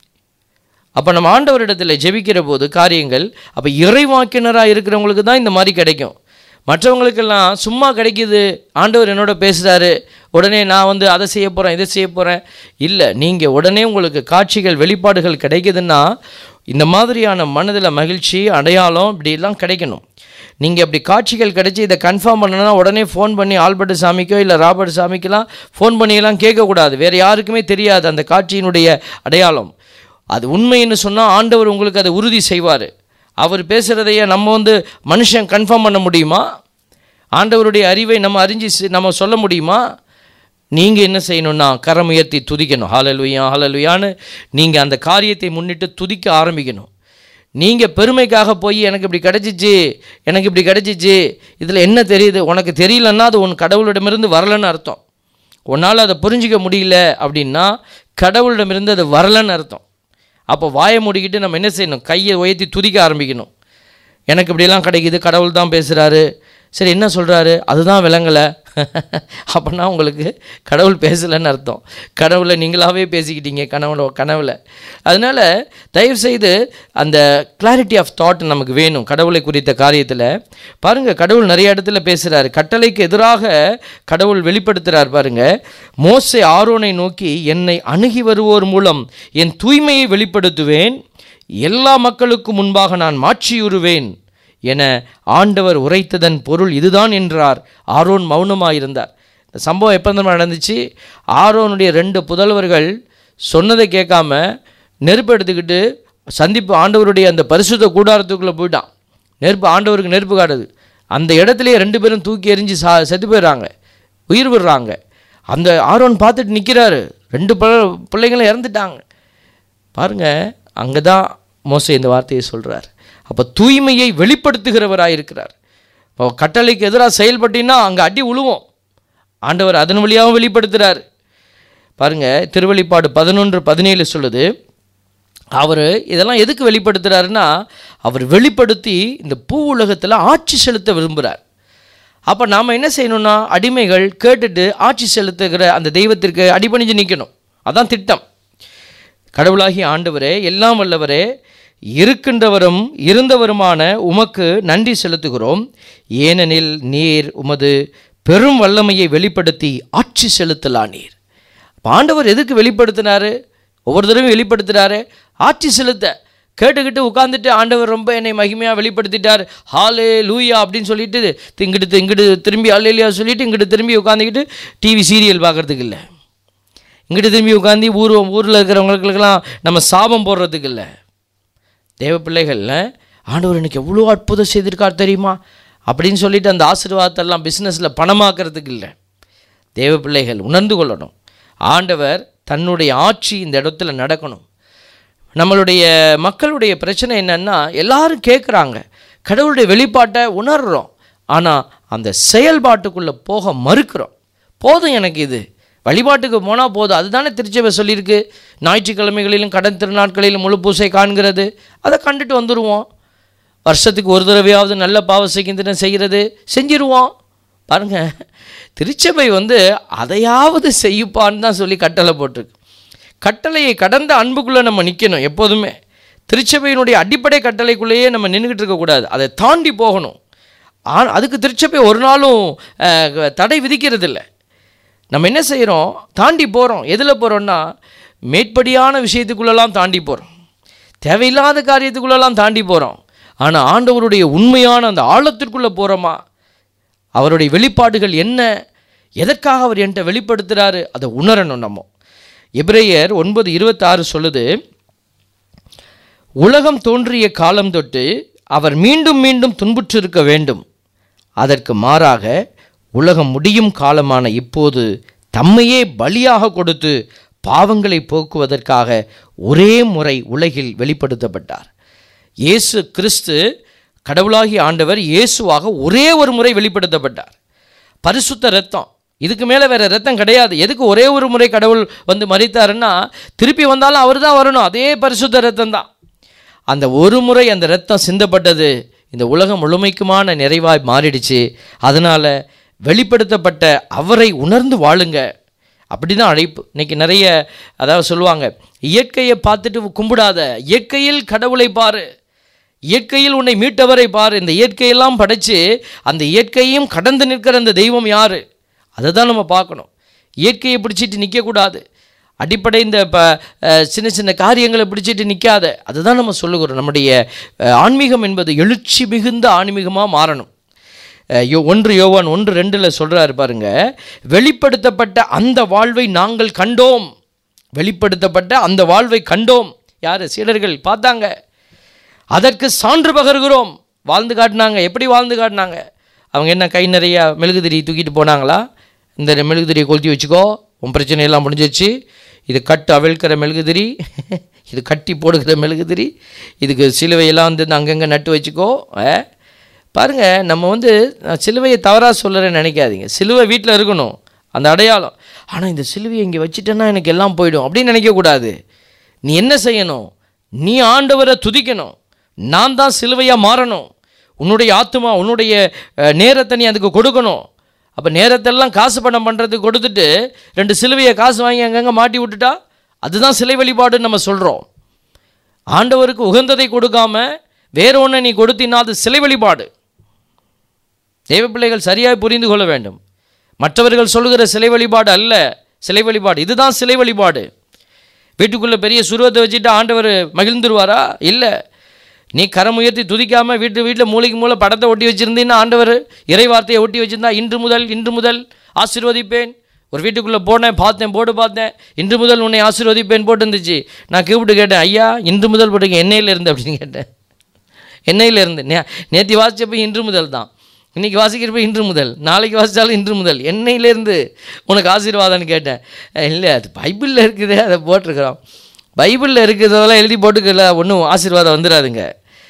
அப்போ நம்ம ஆண்டவரிடத்தில் ஜெபிக்கிற போது காரியங்கள் அப்போ இறைவாக்கினராக இருக்கிறவங்களுக்கு தான் இந்த மாதிரி கிடைக்கும் மற்றவங்களுக்கெல்லாம் சும்மா கிடைக்குது ஆண்டவர் என்னோட பேசுகிறாரு உடனே நான் வந்து அதை செய்ய போகிறேன் இதை செய்ய போகிறேன் இல்லை நீங்கள் உடனே உங்களுக்கு காட்சிகள் வெளிப்பாடுகள் கிடைக்குதுன்னா இந்த மாதிரியான மனதில் மகிழ்ச்சி அடையாளம் இப்படிலாம் கிடைக்கணும் நீங்கள் அப்படி காட்சிகள் கிடைச்சி இதை கன்ஃபார்ம் பண்ணணும்னா உடனே ஃபோன் பண்ணி ஆல்பர்ட் சாமிக்கோ இல்லை ராபர்ட் சாமிக்கெல்லாம் ஃபோன் பண்ணியெல்லாம் கேட்கக்கூடாது வேறு யாருக்குமே தெரியாது அந்த காட்சியினுடைய அடையாளம் அது உண்மைன்னு சொன்னால் ஆண்டவர் உங்களுக்கு அதை உறுதி செய்வார் அவர் பேசுகிறதையே நம்ம வந்து மனுஷன் கன்ஃபார்ம் பண்ண முடியுமா ஆண்டவருடைய அறிவை நம்ம அறிஞ்சு சி- நம்ம சொல்ல முடியுமா நீங்கள் என்ன செய்யணும்னா கரம் உயர்த்தி துதிக்கணும் ஹாலலுயா ஹாலலுயான்னு நீங்கள் அந்த காரியத்தை முன்னிட்டு துதிக்க ஆரம்பிக்கணும் நீங்கள் பெருமைக்காக போய் எனக்கு இப்படி கிடச்சிச்சு எனக்கு இப்படி கிடச்சிச்சு இதில் என்ன தெரியுது உனக்கு தெரியலன்னா அது உன் கடவுளிடமிருந்து வரலன்னு அர்த்தம் உன்னால் அதை புரிஞ்சிக்க முடியல அப்படின்னா கடவுளிடமிருந்து அது வரலன்னு அர்த்தம் அப்போ வாயை மூடிக்கிட்டு நம்ம என்ன செய்யணும் கையை உயர்த்தி துதிக்க ஆரம்பிக்கணும் எனக்கு இப்படியெல்லாம் கிடைக்குது கடவுள் தான் பேசுகிறாரு சரி என்ன சொல்கிறாரு அதுதான் விளங்கலை அப்படின்னா உங்களுக்கு கடவுள் பேசலைன்னு அர்த்தம் கடவுளை நீங்களாகவே பேசிக்கிட்டீங்க கனவுல கனவுல அதனால் தயவுசெய்து அந்த கிளாரிட்டி ஆஃப் தாட் நமக்கு வேணும் கடவுளை குறித்த காரியத்தில் பாருங்கள் கடவுள் நிறைய இடத்துல பேசுகிறாரு கட்டளைக்கு எதிராக கடவுள் வெளிப்படுத்துகிறார் பாருங்க மோசே ஆரோனை நோக்கி என்னை அணுகி வருவோர் மூலம் என் தூய்மையை வெளிப்படுத்துவேன் எல்லா மக்களுக்கும் முன்பாக நான் மாற்றியுறுவேன் என ஆண்டவர் உரைத்ததன் பொருள் இதுதான் என்றார் ஆரோன் மௌனமாயிருந்தார் இந்த சம்பவம் எப்போ தெரியுமா நடந்துச்சு ஆரோனுடைய ரெண்டு புதல்வர்கள் சொன்னதை கேட்காம நெருப்பு எடுத்துக்கிட்டு சந்திப்பு ஆண்டவருடைய அந்த பரிசுத்த கூடாரத்துக்குள்ளே போயிட்டான் நெருப்பு ஆண்டவருக்கு நெருப்பு காட்டுது அந்த இடத்துலயே ரெண்டு பேரும் தூக்கி எறிஞ்சு சா செத்து போயிடுறாங்க உயிர் விடுறாங்க அந்த ஆரோன் பார்த்துட்டு நிற்கிறாரு ரெண்டு பிள்ளை பிள்ளைங்களும் இறந்துட்டாங்க பாருங்க அங்கே தான் மோசே இந்த வார்த்தையை சொல்கிறார் அப்போ தூய்மையை வெளிப்படுத்துகிறவராக இருக்கிறார் இப்போ கட்டளைக்கு எதிராக செயல்பட்டீங்கன்னா அங்கே அடி உழுவோம் ஆண்டவர் அதன் வழியாகவும் வெளிப்படுத்துகிறார் பாருங்க திருவெளிப்பாடு பதினொன்று பதினேழு சொல்லுது அவர் இதெல்லாம் எதுக்கு வெளிப்படுத்துகிறாருன்னா அவர் வெளிப்படுத்தி இந்த பூ உலகத்தில் ஆட்சி செலுத்த விரும்புகிறார் அப்போ நாம் என்ன செய்யணும்னா அடிமைகள் கேட்டுட்டு ஆட்சி செலுத்துகிற அந்த தெய்வத்திற்கு அடிபணிஞ்சு நிற்கணும் அதான் திட்டம் கடவுளாகிய ஆண்டவரே எல்லாம் வல்லவரே இருக்கின்றவரும் இருந்தவருமான உமக்கு நன்றி செலுத்துகிறோம் ஏனெனில் நீர் உமது பெரும் வல்லமையை வெளிப்படுத்தி ஆட்சி செலுத்தலானீர் அப்ப ஆண்டவர் எதுக்கு வெளிப்படுத்தினாரு ஒவ்வொரு தடவையும் வெளிப்படுத்துகிறாரு ஆட்சி செலுத்த கேட்டுக்கிட்டு உட்காந்துட்டு ஆண்டவர் ரொம்ப என்னை மகிமையாக வெளிப்படுத்திட்டார் ஹாலே லூயா அப்படின்னு சொல்லிட்டு இங்கிட்டு இங்கிட்டு திரும்பி ஹாலேலியா சொல்லிட்டு இங்கிட்டு திரும்பி உட்காந்துக்கிட்டு டிவி சீரியல் பார்க்கறதுக்கு இல்லை இங்கிட்டு திரும்பி உட்காந்து ஊர் ஊரில் இருக்கிறவங்களுக்கெல்லாம் நம்ம சாபம் போடுறதுக்கு இல்லை தேவ பிள்ளைகள்ல ஆண்டவர் எனக்கு எவ்வளோ அற்புதம் செய்திருக்கார் தெரியுமா அப்படின்னு சொல்லிட்டு அந்த ஆசீர்வாதத்தெல்லாம் பிஸ்னஸில் பணமாக்கிறதுக்கு இல்லை தேவ பிள்ளைகள் உணர்ந்து கொள்ளணும் ஆண்டவர் தன்னுடைய ஆட்சி இந்த இடத்துல நடக்கணும் நம்மளுடைய மக்களுடைய பிரச்சனை என்னன்னா எல்லாரும் கேட்குறாங்க கடவுளுடைய வெளிப்பாட்டை உணர்றோம் ஆனால் அந்த செயல்பாட்டுக்குள்ளே போக மறுக்கிறோம் போதும் எனக்கு இது வழிபாட்டுக்கு போனால் போதும் அதுதானே திருச்சபை சொல்லியிருக்கு ஞாயிற்றுக்கிழமைகளிலும் கடன் திருநாட்களிலும் முழு பூசை காண்கிறது அதை கண்டுட்டு வந்துடுவோம் வருஷத்துக்கு ஒரு தடவையாவது நல்ல பாவ செய்கின்றன செய்கிறது செஞ்சிருவோம் பாருங்க திருச்சபை வந்து அதையாவது செய்யுப்பான்னு தான் சொல்லி கட்டளை போட்டிருக்கு கட்டளையை கடந்த அன்புக்குள்ளே நம்ம நிற்கணும் எப்போதுமே திருச்சபையினுடைய அடிப்படை கட்டளைக்குள்ளேயே நம்ம நின்றுக்கிட்டு இருக்கக்கூடாது அதை தாண்டி போகணும் ஆ அதுக்கு திருச்சபை ஒரு நாளும் அஹ், தடை விதிக்கிறதில்ல நம்ம என்ன செய்கிறோம் தாண்டி போகிறோம் எதில் போகிறோம்னா மேற்படியான விஷயத்துக்குள்ளெல்லாம் தாண்டி போகிறோம் தேவையில்லாத காரியத்துக்குள்ளெல்லாம் தாண்டி போகிறோம் ஆனால் ஆண்டவருடைய உண்மையான அந்த ஆழத்திற்குள்ளே போகிறோமா அவருடைய வெளிப்பாடுகள் என்ன எதற்காக அவர் என்கிட்ட வெளிப்படுத்துகிறாரு அதை உணரணும் நம்ம எபிரேயர் ஒன்பது இருபத்தாறு சொல்லுது உலகம் தோன்றிய காலம் தொட்டு அவர் மீண்டும் மீண்டும் துன்புற்றிருக்க வேண்டும் அதற்கு மாறாக உலகம் முடியும் காலமான இப்போது தம்மையே பலியாக கொடுத்து பாவங்களை போக்குவதற்காக ஒரே முறை உலகில் வெளிப்படுத்தப்பட்டார் இயேசு கிறிஸ்து கடவுளாகிய ஆண்டவர் இயேசுவாக ஒரே ஒரு முறை வெளிப்படுத்தப்பட்டார் பரிசுத்த ரத்தம் இதுக்கு மேலே வேற ரத்தம் கிடையாது எதுக்கு ஒரே ஒரு முறை கடவுள் வந்து மறித்தாருன்னா திருப்பி வந்தாலும் அவர் தான் வரணும் அதே பரிசுத்த ரத்தம் தான் அந்த ஒரு முறை அந்த ரத்தம் சிந்தப்பட்டது இந்த உலகம் முழுமைக்குமான நிறைவாய் மாறிடுச்சு அதனால் வெளிப்படுத்தப்பட்ட அவரை உணர்ந்து வாழுங்க அப்படி தான் அழைப்பு இன்னைக்கு நிறைய அதாவது சொல்லுவாங்க இயற்கையை பார்த்துட்டு கும்பிடாத இயற்கையில் கடவுளை பாரு இயற்கையில் உன்னை மீட்டவரை பாரு இந்த இயற்கையெல்லாம் படைச்சு அந்த இயற்கையும் கடந்து நிற்கிற அந்த தெய்வம் யார் அதை தான் நம்ம பார்க்கணும் இயற்கையை பிடிச்சிட்டு நிற்கக்கூடாது அடிப்படை இந்த இப்போ சின்ன சின்ன காரியங்களை பிடிச்சிட்டு நிற்காத அதுதான் நம்ம சொல்லுகிறோம் நம்முடைய அஹ், ஆன்மீகம் என்பது எழுச்சி மிகுந்த ஆன்மீகமாக மாறணும் அஹ், யோ ஒன்று யோவான் ஒன்று ரெண்டில் சொல்கிறாரு பாருங்க வெளிப்படுத்தப்பட்ட அந்த வாழ்வை நாங்கள் கண்டோம் வெளிப்படுத்தப்பட்ட அந்த வாழ்வை கண்டோம் யார் சீடர்கள் பார்த்தாங்க அதற்கு சான்று பகர்கிறோம் வாழ்ந்து காட்டினாங்க எப்படி வாழ்ந்து காட்டினாங்க அவங்க என்ன கை நிறைய மெழுகுதிரி தூக்கிட்டு போனாங்களா இந்த மெழுகுதிரியை கொளுத்தி வச்சுக்கோ உன் பிரச்சனையெல்லாம் முடிஞ்சிச்சு இது கட்டு அவிழ்க்கிற மெழுகுதிரி இது கட்டி போடுகிற மெழுகுதிரி இதுக்கு சிலுவையெல்லாம் வந்து அங்கங்கே நட்டு வச்சுக்கோ ஆ? பாருங்க நம்ம வந்து நான் சிலுவையை தவறாக சொல்லுறேன்னு நினைக்காதீங்க சிலுவை வீட்டில் இருக்கணும் அந்த அடையாளம் ஆனால் இந்த சிலுவையை இங்கே வச்சுட்டேன்னா எனக்கு எல்லாம் போயிடும் அப்படின்னு நினைக்கக்கூடாது நீ என்ன செய்யணும் நீ ஆண்டவரை துதிக்கணும் நான் தான் சிலுவையாக மாறணும் உன்னுடைய ஆத்துமா உன்னுடைய அஹ், நேரத்தை நீ அதுக்கு கொடுக்கணும் அப்போ நேரத்தெல்லாம் காசு பணம் பண்ணுறதுக்கு கொடுத்துட்டு ரெண்டு சிலுவையை காசு வாங்கி அங்கங்கே மாட்டி விட்டுட்டா அதுதான் சிலை வழிபாடுன்னு நம்ம சொல்கிறோம் ஆண்டவருக்கு உகந்ததை கொடுக்காம வேற ஒன்றை நீ கொடுத்தினா அது சிலை வழிபாடு தேவ பிள்ளைகள் சரியாக புரிந்து கொள்ள வேண்டும் மற்றவர்கள் சொல்லுகிற சிலை வழிபாடு அல்ல சிலை வழிபாடு இதுதான் சிலை வழிபாடு வீட்டுக்குள்ளே பெரிய சுருவத்தை வச்சுட்டு ஆண்டவர் மகிழ்ந்துருவாரா இல்லை நீ கரம் உயர்த்தி துதிக்காம வீட்டு வீட்டில் மூளைக்கு மூளை படத்தை ஒட்டி வச்சுருந்தீங்கன்னா ஆண்டவர் இறை வார்த்தையை ஒட்டி வச்சிருந்தா இன்று முதல் இன்று முதல் ஆசீர்வதிப்பேன் ஒரு வீட்டுக்குள்ளே போனேன் பார்த்தேன் போட்டு பார்த்தேன் இன்று முதல் உன்னை ஆசீர்வதிப்பேன் போட்டு இருந்துச்சு நான் கூப்பிட்டு கேட்டேன் ஐயா இன்று முதல் போட்டுங்க எண்ணெயில் இருந்து அப்படின்னு கேட்டேன் எண்ணெயில் இருந்து நே நேற்று வாசிச்சப்போ இன்று முதல் தான் இன்றைக்கி வாசிக்கிறப்ப இன்று முதல் நாளைக்கு வாசித்தாலும் இன்று முதல் எண்ணெயிலேருந்து உனக்கு ஆசீர்வாதம்னு கேட்டேன் இல்லை அது பைபிளில் இருக்குது அதை போட்டிருக்கிறோம் பைபிளில் இருக்கிறதெல்லாம் எழுதி போட்டுக்கல ஒன்றும் ஆசீர்வாதம் வந்துடாதுங்க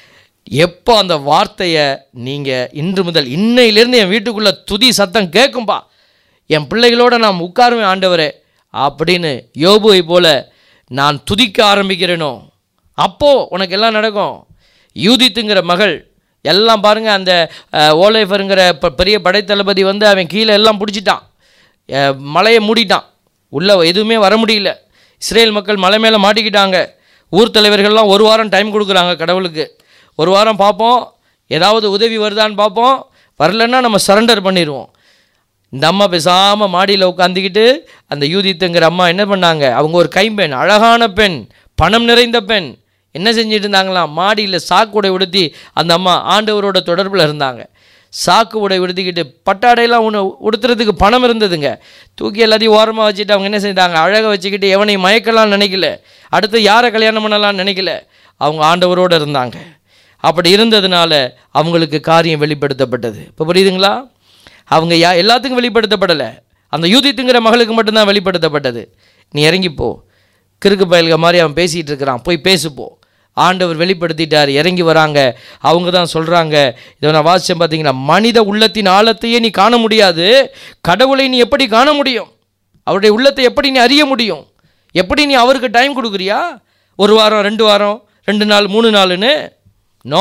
எப்போ அந்த வார்த்தையை நீங்கள் இன்று முதல் இன்னையிலேருந்து என் வீட்டுக்குள்ளே துதி சத்தம் கேட்கும்பா என் பிள்ளைகளோட நான் உட்காருவேன் ஆண்டவரே அப்படின்னு யோபுவை போல நான் துதிக்க ஆரம்பிக்கிறேனோ அப்போ உனக்கு எல்லாம் நடக்கும் யூதித்துங்கிற மகள் எல்லாம் பாருங்கள் அந்த அஹ், ஓலைஃபருங்கிற ப- பெரிய படைத்தளபதி வந்து அவன் கீழே எல்லாம் பிடிச்சிட்டான் அஹ், மலையை மூடிட்டான் உள்ளே எதுவுமே வர முடியல இஸ்ரேல் மக்கள் மலை மேலே மாட்டிக்கிட்டாங்க ஊர் தலைவர்கள்லாம் ஒரு வாரம் டைம் கொடுக்குறாங்க கடவுளுக்கு ஒரு வாரம் பார்ப்போம் ஏதாவது உதவி வருதான்னு பார்ப்போம் வரலன்னா நம்ம சரண்டர் பண்ணிடுவோம் இந்த அம்மா பேசாமல் மாடியில் உட்காந்துக்கிட்டு அந்த யூதித்துங்கிற அம்மா என்ன பண்ணாங்க அவங்க ஒரு கைம்பெண் அழகான பெண் பணம் நிறைந்த பெண் என்ன செஞ்சுட்டு இருந்தாங்களாம் மாடியில் சாக்கு உடை உடுத்தி அந்த அம்மா ஆண்டவரோட தொடர்பில் இருந்தாங்க சாக்கு உடை உடுத்திக்கிட்டு பட்டாடையெல்லாம் ஒன்று உடுத்துறதுக்கு பணம் இருந்ததுங்க தூக்கி எல்லாத்தையும் ஓரமாக வச்சுட்டு அவங்க என்ன செஞ்சாங்க அழக வச்சுக்கிட்டு எவனையும் மயக்கலாம் நினைக்கல அடுத்து யாரை கல்யாணம் பண்ணலாம்னு நினைக்கல அவங்க ஆண்டவரோடு இருந்தாங்க அப்படி இருந்ததுனால அவங்களுக்கு காரியம் வெளிப்படுத்தப்பட்டது இப்போ புரியுதுங்களா அவங்க யா எல்லாத்துக்கும் வெளிப்படுத்தப்படலை அந்த யூதித்துங்கிற மகளுக்கு மட்டும்தான் வெளிப்படுத்தப்பட்டது நீ இறங்கி போ கிறுக்கு பயல்க மாதிரி அவன் பேசிகிட்டு இருக்கிறான் போய் பேசு போ ஆண்டவர் வெளிப்படுத்திட்டார் இறங்கி வராங்க அவங்க தான் சொல்கிறாங்க இதை நான் வாசிச்சேன் பார்த்தீங்கன்னா மனித உள்ளத்தின் ஆழத்தையே நீ காண முடியாது கடவுளை நீ எப்படி காண முடியும் அவருடைய உள்ளத்தை எப்படி நீ அறிய முடியும் எப்படி நீ அவருக்கு டைம் கொடுக்குறியா ஒரு வாரம் ரெண்டு வாரம் ரெண்டு நாள் மூணு நாளுன்னு நோ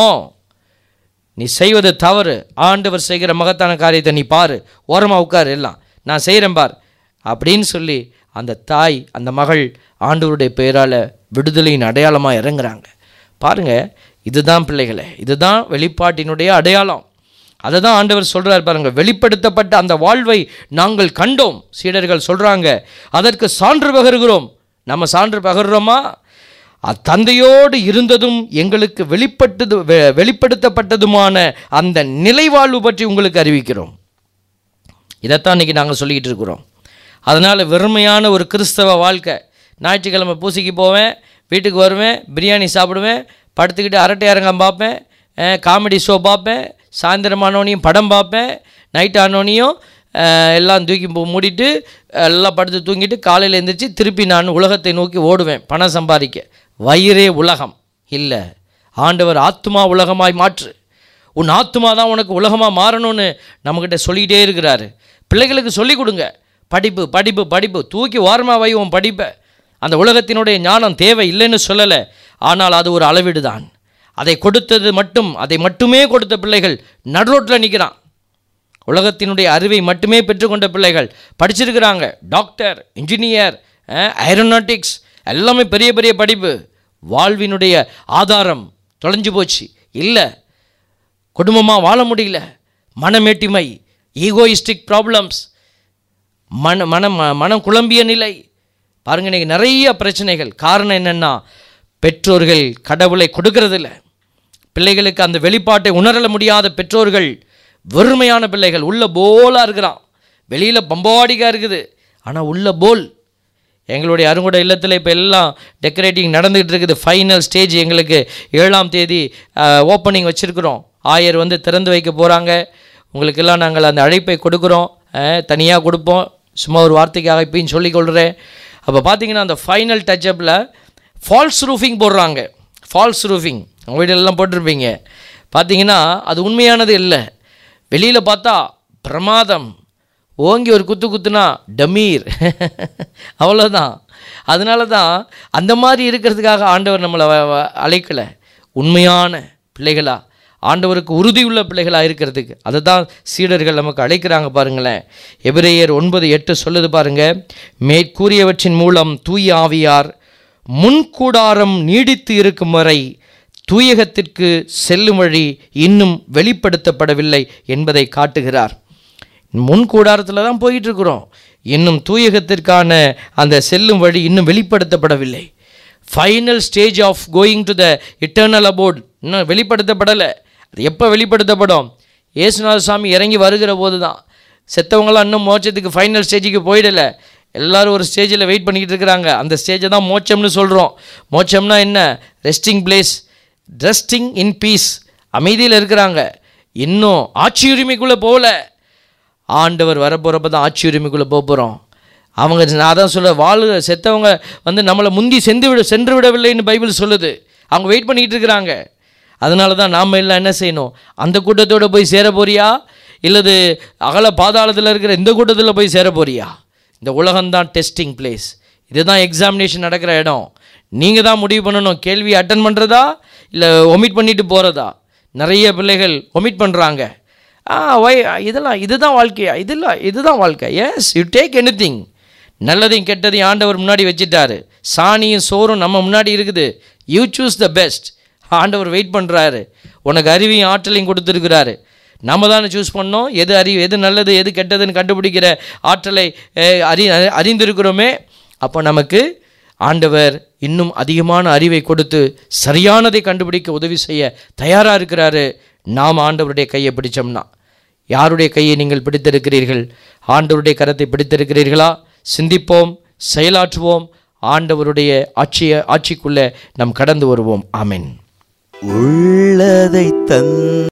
நீ செய்வது தவறு ஆண்டவர் செய்கிற மகத்தான காரியத்தை நீ பாரு ஓரமாக உட்காரு எல்லாம் நான் செய்கிறேன் பார் அப்படின்னு சொல்லி அந்த தாய் அந்த மகள் ஆண்டவருடைய பெயரால் விடுதலையின் அடையாளமாக இறங்குறாங்க பாருங்க இதுதான் பிள்ளைகளே இதுதான் வெளிப்பாட்டினுடைய அடையாளம் அதை தான் ஆண்டவர் சொல்றார் பாருங்க வெளிப்படுத்தப்பட்ட அந்த வாழ்வை நாங்கள் கண்டோம் சீடர்கள் சொல்றாங்க அதற்கு சான்று பகருகிறோம் நம்ம சான்று பகர்றோமா அத்தந்தையோடு இருந்ததும் எங்களுக்கு வெளிப்பட்டது வெ- வெளிப்படுத்தப்பட்டதுமான அந்த நிலைவாழ்வு பற்றி உங்களுக்கு அறிவிக்கிறோம் இதைத்தான் இன்னைக்கு நாங்கள் சொல்லிக்கிட்டு இருக்கிறோம் அதனால் வெறுமையான ஒரு கிறிஸ்தவ வாழ்க்கை ஞாயிற்றுக்கிழமை பூசைக்கு போவேன் வீட்டுக்கு வருவேன் பிரியாணி சாப்பிடுவேன் படுத்துக்கிட்டு அரட்டை அரங்கம் பார்ப்பேன் காமெடி ஷோ பார்ப்பேன் சாயந்தரம் ஆனோனையும் படம் பார்ப்பேன் நைட் ஆனோனையும் அஹ், எல்லாம் தூக்கி மூ- மூடிட்டு எல்லாம் படுத்து தூங்கிட்டு காலையில் எழுந்திரிச்சு திருப்பி நான் உலகத்தை நோக்கி ஓடுவேன் பணம் சம்பாதிக்க வயிறே உலகம் இல்லை ஆண்டவர் ஆத்துமா உலகமாய் மாற்று உன் ஆத்துமா தான் உனக்கு உலகமாக மாறணும்னு நம்மக்கிட்ட சொல்லிக்கிட்டே இருக்கிறாரு பிள்ளைகளுக்கு சொல்லிக் கொடுங்க படிப்பு படிப்பு படிப்பு தூக்கி ஓரமாக வை உன் படிப்பை அந்த உலகத்தினுடைய ஞானம் தேவை இல்லைன்னு சொல்லலை ஆனால் அது ஒரு அளவீடு தான் அதை கொடுத்தது மட்டும் அதை மட்டுமே கொடுத்த பிள்ளைகள் நடுரோட்டில் நிற்கிறான் உலகத்தினுடைய அறிவை மட்டுமே பெற்றுக்கொண்ட பிள்ளைகள் படிச்சிருக்கிறாங்க டாக்டர் இன்ஜினியர் ஏரோநாட்டிக்ஸ் எல்லாமே பெரிய பெரிய படிப்பு வாழ்வினுடைய ஆதாரம் தொலைஞ்சு போச்சு இல்லை குடும்பமாக வாழ முடியல மனமேட்டிமை ஈகோயிஸ்டிக் ப்ராப்ளம்ஸ் மன மனம் மனம் குழம்பிய நிலை பாருங்க இன்னைக்கு நிறைய பிரச்சனைகள் காரணம் என்னென்னா பெற்றோர்கள் கடவுளை கொடுக்கறதில்ல பிள்ளைகளுக்கு அந்த வெளிப்பாட்டை உணரல முடியாத பெற்றோர்கள் வெறுமையான பிள்ளைகள் உள்ள போலாக இருக்கிறான் வெளியில் பம்பாடிக்காக இருக்குது ஆனால் உள்ள போல் எங்களுடைய அருங்குட இல்லத்தில் இப்போ எல்லாம் டெக்கரேட்டிங் நடந்துகிட்டு இருக்குது ஃபைனல் ஸ்டேஜ் எங்களுக்கு ஏழாம் தேதி ஓப்பனிங் வச்சுருக்குறோம் ஆயர் வந்து திறந்து வைக்க போகிறாங்க உங்களுக்கெல்லாம் நாங்கள் அந்த அழைப்பை கொடுக்குறோம் தனியாக கொடுப்போம் சும்மா ஒரு வார்த்தைக்காக இப்பயும் சொல்லிக்கொள்கிறேன் அப்போ பார்த்தீங்கன்னா அந்த ஃபைனல் டச்சப்பில் ஃபால்ஸ் ரூஃபிங் போடுறாங்க ஃபால்ஸ் ரூஃபிங் உங்கள் வீடெல்லாம் போட்டிருப்பீங்க பார்த்தீங்கன்னா அது உண்மையானது இல்லை வெளியில் பார்த்தா பிரமாதம் ஓங்கி ஒரு குத்து குத்துனா டமீர் அவ்வளோதான் அதனால தான் அந்த மாதிரி இருக்கிறதுக்காக ஆண்டவர் நம்மளை வ- வ- அழைக்கலை உண்மையான பிள்ளைகளா ஆண்டவருக்கு உறுதியுள்ள பிள்ளைகளாக இருக்கிறதுக்கு அதை தான் சீடர்கள் நமக்கு அழைக்கிறாங்க பாருங்களேன் எபிரேயர் ஒன்பது எட்டு சொல்லுது பாருங்க மேற்கூறியவற்றின் மூலம் தூய ஆவியார் முன்கூடாரம் நீடித்து இருக்கும் வரை தூயகத்திற்கு செல்லும் வழி இன்னும் வெளிப்படுத்தப்படவில்லை என்பதை காட்டுகிறார் முன் கூடாரத்தில் தான் போயிட்டு இருக்கிறோம் இன்னும் தூயகத்திற்கான அந்த செல்லும் வழி இன்னும் வெளிப்படுத்தப்படவில்லை final stage of going to the eternal abode இன்னும் வெளிப்படுத்தப்படலை அது எப்போ வெளிப்படுத்தப்படும் இயேசுநாத சாமி இறங்கி வருகிற போது தான் செத்தவங்களாம் இன்னும் மோட்சத்துக்கு ஃபைனல் ஸ்டேஜுக்கு போயிடலை எல்லாரும் ஒரு ஸ்டேஜில் வெயிட் பண்ணிக்கிட்டு இருக்கிறாங்க அந்த ஸ்டேஜை தான் மோட்சம்னு சொல்கிறோம் மோட்சம்னா என்ன resting place resting in peace அமைதியில் இருக்கிறாங்க இன்னும் ஆட்சி உரிமைக்குள்ளே போகல ஆண்டவர் வரப்போகிறப்ப தான் ஆட்சி உரிமைக்குள்ளே போக போகிறோம் அவங்க நான் அதான் சொல்ல வாழு செத்தவங்க வந்து நம்மளை முந்தி சென்று விட சென்று விடவில்லைன்னு பைபிள் சொல்லுது அவங்க வெயிட் பண்ணிக்கிட்டு இருக்கிறாங்க அதனால தான் நாம் எல்லாம் என்ன செய்யணும் அந்த கூட்டத்தோடு போய் சேர போறியா இல்லது அகல பாதாளத்தில் இருக்கிற இந்த கூட்டத்தில் போய் சேர போறியா இந்த உலகம்தான் டெஸ்டிங் பிளேஸ் இதுதான் எக்ஸாமினேஷன் நடக்கிற இடம் நீங்கள் தான் முடிவு பண்ணணும் கேள்வி அட்டன் பண்ணுறதா இல்லை ஒமிட் பண்ணிட்டு போகிறதா நிறைய பிள்ளைகள் ஒமிட் பண்ணுறாங்க ஆ ஒய் இதெல்லாம் இதுதான் வாழ்க்கையா இதெல்லாம் இதுதான் வாழ்க்கை yes you take anything நல்லதையும் கெட்டதையும் ஆண்டவர் முன்னாடி வச்சிட்டாரு சாணியும் சோறும் நம்ம முன்னாடி இருக்குது யூ சூஸ் த பெஸ்ட் ஆண்டவர் வெயிட் பண்ணுறாரு உனக்கு அறிவையும் ஆற்றலையும் கொடுத்துருக்கிறாரு நம்ம தானே சூஸ் பண்ணோம் எது அறிவு எது நல்லது எது கெட்டதுன்னு கண்டுபிடிக்கிற ஆற்றலை அஹ், அறி அறிந்திருக்கிறோமே அப்போ நமக்கு ஆண்டவர் இன்னும் அதிகமான அறிவை கொடுத்து சரியானதை கண்டுபிடிக்க உதவி செய்ய தயாராக இருக்கிறாரு நாம் ஆண்டவருடைய கையை பிடிச்சோம்னா யாருடைய கையை நீங்கள் பிடித்திருக்கிறீர்கள் ஆண்டவருடைய கரத்தை பிடித்திருக்கிறீர்களா சிந்திப்போம் செயலாற்றுவோம் ஆண்டவருடைய ஆட்சிய ஆட்சிக்குள்ளே நாம் கடந்து வருவோம் ஆமென் உள்ளதை தன்